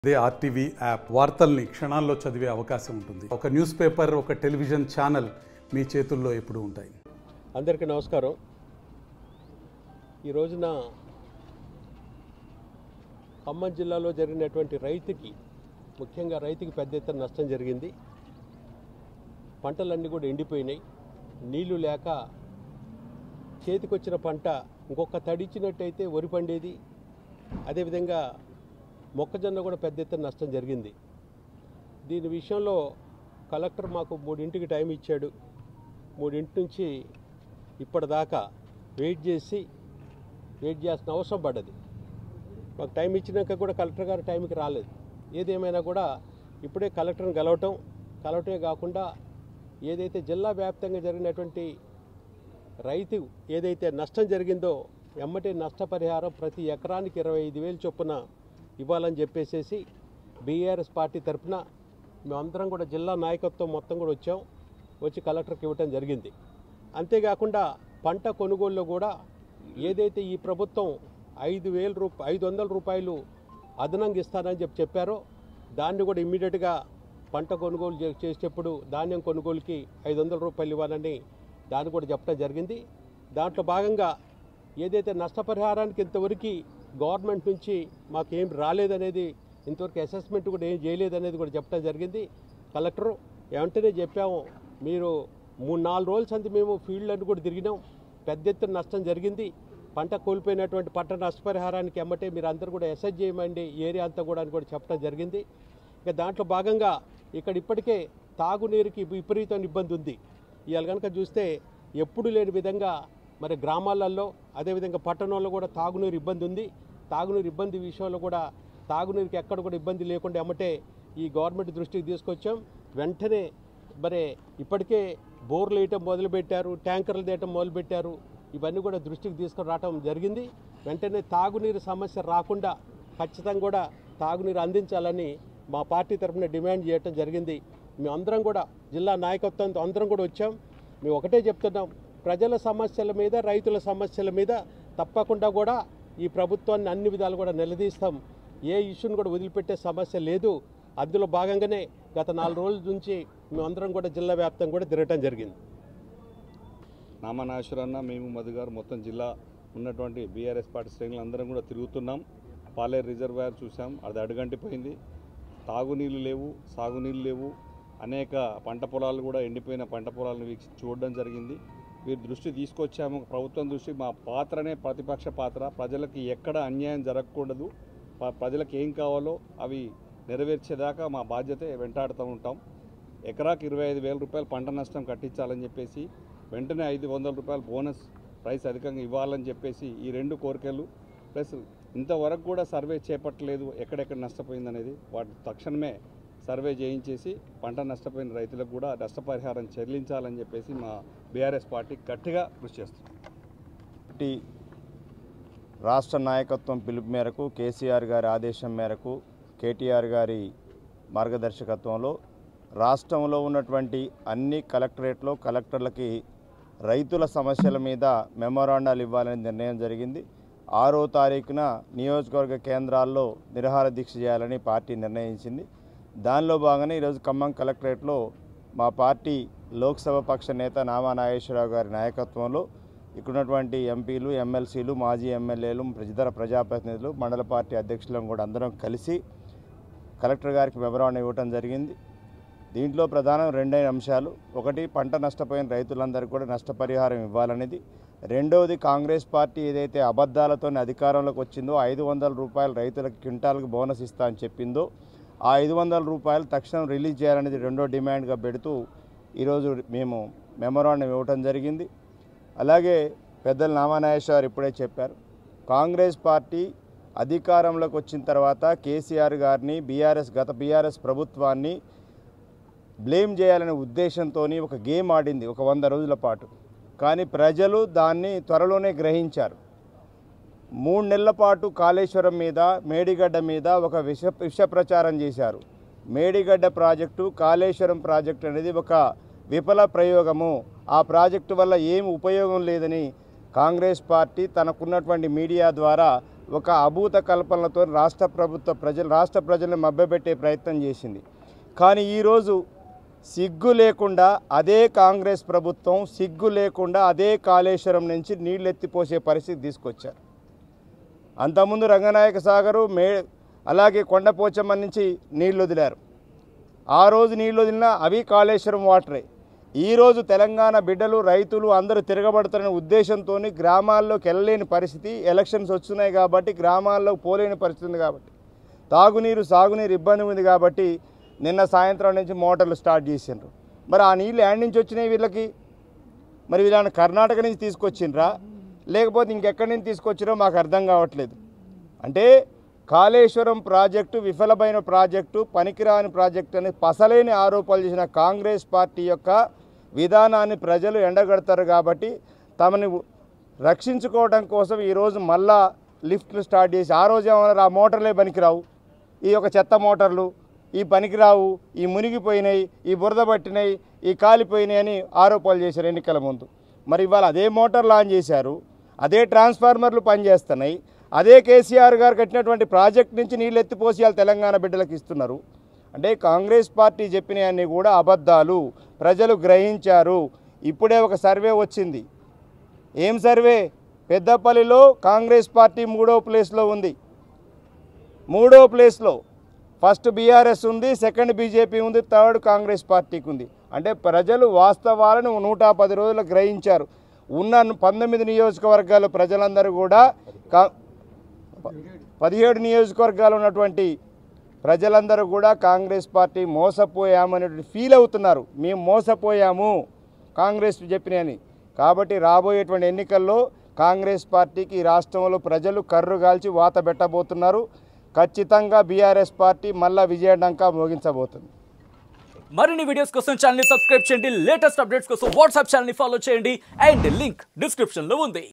అదే RTV app వార్తల్ని క్షణాల్లో చదివే అవకాశం ఉంటుంది ఒక న్యూస్ పేపర్ ఒక టెలివిజన్ ఛానల్ మీ చేతుల్లో ఎప్పుడూ ఉంటాయి అందరికీ నమస్కారం ఈ రోజున ఖమ్మం జిల్లాలో జరిగినటువంటి రైతుకి ముఖ్యంగా రైతుకి పెద్ద ఎత్తున నష్టం జరిగింది పంటలన్నీ కూడా ఎండిపోయినాయి నీళ్లు లేక చేతికొచ్చిన పంట ఇంకొక తడిచ్చినట్టయితే వరి పండేది అదేవిధంగా మొక్కజొన్న కూడా పెద్ద ఎత్తున నష్టం జరిగింది దీని విషయంలో కలెక్టర్ మాకు మూడింటికి టైం ఇచ్చాడు మూడింటి నుంచి ఇప్పటిదాకా వెయిట్ చేసి వెయిట్ చేయాల్సిన అవసరం పడ్డది మాకు టైం ఇచ్చినాక కూడా కలెక్టర్ గారు టైంకి రాలేదు ఏదేమైనా కూడా ఇప్పుడే కలెక్టర్ని కలవటం కలవటమే కాకుండా ఏదైతే జిల్లా వ్యాప్తంగా జరిగినటువంటి రైతు ఏదైతే నష్టం జరిగిందో ఎమ్మటే నష్టపరిహారం ప్రతి ఎకరానికి ఇరవై ఐదు వేలు చొప్పున ఇవ్వాలని చెప్పేసేసి బీఆర్ఎస్ పార్టీ తరఫున మేమందరం కూడా జిల్లా నాయకత్వం మొత్తం కూడా వచ్చాం వచ్చి కలెక్టర్కి ఇవ్వటం జరిగింది అంతేకాకుండా పంట కొనుగోలులో కూడా ఏదైతే ఈ ప్రభుత్వం ఐదు వేల రూప ఐదు వందల రూపాయలు అదనంగా ఇస్తానని చెప్పి చెప్పారో దాన్ని కూడా ఇమ్మీడియట్గా పంట కొనుగోలు చే- చేసేటప్పుడు ధాన్యం కొనుగోలుకి ఐదు వందల రూపాయలు ఇవ్వాలని దాన్ని కూడా చెప్పడం జరిగింది దాంట్లో భాగంగా ఏదైతే నష్టపరిహారానికి ఇంతవరకు గవర్నమెంట్ నుంచి మాకు ఏం రాలేదనేది ఇంతవరకు అసెస్మెంట్ కూడా ఏం చేయలేదనేది కూడా చెప్పడం జరిగింది కలెక్టరు వెంటనే చెప్పాము మీరు మూడు నాలుగు రోజుల సంది మేము ఫీల్డ్ అని కూడా తిరిగినాం పెద్ద ఎత్తున నష్టం జరిగింది పంట కోల్పోయినటువంటి పంట నష్టపరిహారానికి ఎమ్మటే మీరు అందరూ కూడా ఎస్ఎస్ చేయమండి ఏరియా అంతా కూడా అని కూడా చెప్పడం జరిగింది ఇక దాంట్లో భాగంగా ఇక్కడ ఇప్పటికే తాగునీరుకి విపరీతమైన ఇబ్బంది ఉంది ఇవాళ కనుక చూస్తే ఎప్పుడు లేని విధంగా మరి గ్రామాలలో అదేవిధంగా పట్టణంలో కూడా తాగునీరు ఇబ్బంది ఉంది తాగునీరు ఇబ్బంది విషయంలో కూడా తాగునీరుకి ఎక్కడ కూడా ఇబ్బంది లేకుండా ఎమ్మటే ఈ గవర్నమెంట్ దృష్టికి తీసుకొచ్చాం వెంటనే మరి ఇప్పటికే బోర్లు వేయటం మొదలుపెట్టారు ట్యాంకర్లు తీయటం మొదలుపెట్టారు ఇవన్నీ కూడా దృష్టికి తీసుకుని రావటం జరిగింది వెంటనే తాగునీరు సమస్య రాకుండా ఖచ్చితంగా కూడా తాగునీరు అందించాలని మా పార్టీ తరఫున డిమాండ్ చేయటం జరిగింది మేమందరం కూడా జిల్లా నాయకత్వంతో అందరం కూడా వచ్చాం మేము ఒకటే చెప్తున్నాం ప్రజల సమస్యల మీద రైతుల సమస్యల మీద తప్పకుండా కూడా ఈ ప్రభుత్వాన్ని అన్ని విధాలు కూడా నిలదీస్తాం ఏ ఇష్యూని కూడా వదిలిపెట్టే సమస్య లేదు అందులో భాగంగానే గత నాలుగు రోజుల నుంచి మేమందరం కూడా జిల్లా వ్యాప్తంగా కూడా తిరగటం జరిగింది నామనాశ్వరన్న మేము మధు గారు మొత్తం జిల్లా ఉన్నటువంటి బీఆర్ఎస్ పార్టీ శ్రేణులు అందరం కూడా తిరుగుతున్నాం పాలేరు రిజర్వాయర్ చూసాం అది అడుగంటిపోయింది తాగునీళ్ళు లేవు సాగునీళ్ళు లేవు అనేక పంట పొలాలు కూడా ఎండిపోయిన పంట పొలాలను వీక్షి చూడడం జరిగింది వీరి దృష్టి తీసుకొచ్చాము ప్రభుత్వం దృష్టి మా పాత్రనే ప్రతిపక్ష పాత్ర ప్రజలకు ఎక్కడ అన్యాయం జరగకూడదు ప- ప్రజలకు ఏం కావాలో అవి నెరవేర్చేదాకా మా బాధ్యత వెంటాడుతూ ఉంటాం ఎకరాకి ఇరవై ఐదు వేల రూపాయలు పంట నష్టం కట్టించాలని చెప్పేసి వెంటనే ఐదు వందల రూపాయలు బోనస్ ప్రైస్ అధికంగా ఇవ్వాలని చెప్పేసి ఈ రెండు కోరికలు ప్లస్ ఇంతవరకు కూడా సర్వే చేపట్టలేదు ఎక్కడెక్కడ నష్టపోయిందనేది వాటి తక్షణమే సర్వే చేయించేసి పంట నష్టపోయిన రైతులకు కూడా నష్టపరిహారం చెల్లించాలని చెప్పేసి మా బీఆర్ఎస్ పార్టీ గట్టిగా కృషి చేస్తుంది పార్టీ రాష్ట్ర నాయకత్వం పిలుపు మేరకు కేసీఆర్ గారి ఆదేశం మేరకు కేటీఆర్ గారి మార్గదర్శకత్వంలో రాష్ట్రంలో ఉన్నటువంటి అన్ని కలెక్టరేట్లో కలెక్టర్లకి రైతుల సమస్యల మీద మెమోరాండాలు ఇవ్వాలని నిర్ణయం జరిగింది ఆరో తారీఖున నియోజకవర్గ కేంద్రాల్లో నిరాహార దీక్ష చేయాలని పార్టీ నిర్ణయించింది దానిలో భాగంగానే ఈరోజు ఖమ్మం కలెక్టరేట్లో మా పార్టీ లోక్సభ పక్ష నేత నామా నాగేశ్వరరావు గారి నాయకత్వంలో ఇక్కడ ఉన్నటువంటి ఎంపీలు ఎమ్మెల్సీలు మాజీ ఎమ్మెల్యేలు ఇతర ప్రజాప్రతినిధులు మండల పార్టీ అధ్యక్షులను కూడా అందరం కలిసి కలెక్టర్ గారికి మెమరాండం ఇవ్వటం జరిగింది దీంట్లో ప్రధానం రెండైన అంశాలు ఒకటి పంట నష్టపోయిన రైతులందరికీ కూడా నష్టపరిహారం ఇవ్వాలనేది రెండవది కాంగ్రెస్ పార్టీ ఏదైతే అబద్ధాలతో అధికారంలోకి వచ్చిందో ఐదు వందల రూపాయలు రైతులకు క్వింటాల్కి బోనస్ ఇస్తా అని చెప్పిందో ఆ ఐదు వందల రూపాయలు తక్షణం రిలీజ్ చేయాలనేది రెండో డిమాండ్గా పెడుతూ ఈరోజు మేము మెమరాండం ఇవ్వటం జరిగింది అలాగే పెద్దలు నామానాగేశ్వర ఇప్పుడే చెప్పారు కాంగ్రెస్ పార్టీ అధికారంలోకి వచ్చిన తర్వాత కేసీఆర్ గారిని బీఆర్ఎస్ గత బీఆర్ఎస్ ప్రభుత్వాన్ని బ్లేమ్ చేయాలనే ఉద్దేశంతో ఒక గేమ్ ఆడింది ఒక వంద రోజుల పాటు కానీ ప్రజలు దాన్ని త్వరలోనే గ్రహించారు మూడు నెలల పాటు కాళేశ్వరం మీద మేడిగడ్డ మీద ఒక విష విష ప్రచారం చేశారు మేడిగడ్డ ప్రాజెక్టు కాళేశ్వరం ప్రాజెక్టు అనేది ఒక విఫల ప్రయోగము ఆ ప్రాజెక్టు వల్ల ఏం ఉపయోగం లేదని కాంగ్రెస్ పార్టీ తనకున్నటువంటి మీడియా ద్వారా ఒక అభూత కల్పనలతో రాష్ట్ర ప్రభుత్వ ప్రజలు రాష్ట్ర ప్రజలను మభ్యపెట్టే ప్రయత్నం చేసింది కానీ ఈరోజు సిగ్గు లేకుండా అదే కాంగ్రెస్ ప్రభుత్వం సిగ్గు లేకుండా అదే కాళేశ్వరం నుంచి నీళ్ళు ఎత్తిపోసే పరిస్థితి తీసుకొచ్చారు అంతకుముందు రంగనాయక సాగరు మే అలాగే కొండపోచమ్మ నుంచి నీళ్ళు వదిలారు ఆ రోజు నీళ్ళు వదిలినా అవి కాళేశ్వరం వాటరే ఈరోజు తెలంగాణ బిడ్డలు రైతులు అందరూ తిరగబడతారనే ఉద్దేశంతో గ్రామాల్లోకి వెళ్ళలేని పరిస్థితి ఎలక్షన్స్ వస్తున్నాయి కాబట్టి గ్రామాల్లో పోలేని పరిస్థితి ఉంది కాబట్టి తాగునీరు సాగునీరు ఇబ్బంది ఉంది కాబట్టి నిన్న సాయంత్రం నుంచి మోటార్లు స్టార్ట్ చేసిండ్రు మరి ఆ నీళ్ళు యాడ్ నుంచి వచ్చినాయి వీళ్ళకి మరి వీళ్ళని కర్ణాటక నుంచి తీసుకొచ్చిండ్రా లేకపోతే ఇంకెక్కడి నుంచి తీసుకొచ్చిరో మాకు అర్థం కావట్లేదు అంటే కాళేశ్వరం ప్రాజెక్టు విఫలమైన ప్రాజెక్టు పనికిరాని ప్రాజెక్టు అని పసలేని ఆరోపణలు చేసిన కాంగ్రెస్ పార్టీ యొక్క విధానాన్ని ప్రజలు ఎండగడతారు కాబట్టి తమని రక్షించుకోవడం కోసం ఈరోజు మళ్ళా లిఫ్ట్లు స్టార్ట్ చేసి ఆ రోజు ఏమన్నారు ఆ మోటార్లే పనికిరావు ఈ యొక్క చెత్త మోటార్లు ఈ పనికిరావు ఈ మునిగిపోయినాయి ఈ బురద పట్టినాయి ఈ కాలిపోయినాయి అని ఆరోపణలు చేశారు ఎన్నికల ముందు మరి ఇవాళ అదే మోటార్ లాంచ్ చేశారు అదే ట్రాన్స్ఫార్మర్లు పనిచేస్తున్నాయి అదే కేసీఆర్ గారు కట్టినటువంటి ప్రాజెక్ట్ నుంచి నీళ్ళు ఎత్తిపోసి వాళ్ళు తెలంగాణ బిడ్డలకు ఇస్తున్నారు అంటే కాంగ్రెస్ పార్టీ చెప్పినవన్నీ కూడా అబద్ధాలు ప్రజలు గ్రహించారు ఇప్పుడే ఒక సర్వే వచ్చింది ఏం సర్వే పెద్దపల్లిలో కాంగ్రెస్ పార్టీ మూడో ప్లేస్లో ఉంది మూడో ప్లేస్లో ఫస్ట్ బీఆర్ఎస్ ఉంది సెకండ్ బీజేపీ ఉంది థర్డ్ కాంగ్రెస్ పార్టీకి ఉంది అంటే ప్రజలు వాస్తవాలను నూట పది రోజులు గ్రహించారు ఉన్న పంతొమ్మిది నియోజకవర్గాల ప్రజలందరూ కూడా కా పదిహేడు నియోజకవర్గాలు ఉన్నటువంటి ప్రజలందరూ కూడా కాంగ్రెస్ పార్టీ మోసపోయామనేటువంటి ఫీల్ అవుతున్నారు మేము మోసపోయాము కాంగ్రెస్ చెప్పినని కాబట్టి రాబోయేటువంటి ఎన్నికల్లో కాంగ్రెస్ పార్టీకి ఈ రాష్ట్రంలో ప్రజలు కర్రు కాల్చి వాత పెట్టబోతున్నారు ఖచ్చితంగా బీఆర్ఎస్ పార్టీ మళ్ళా విజయడంకా మోగించబోతుంది మరిన్ని వీడియోస్ కోసం ఛానల్ ని సబ్స్క్రైబ్ చేయండి లేటెస్ట్ అప్డేట్స్ కోసం వాట్సాప్ ఛానల్ ని ఫాలో చేయండి అండ్ లింక్ డిస్క్రిప్షన్ లో ఉంది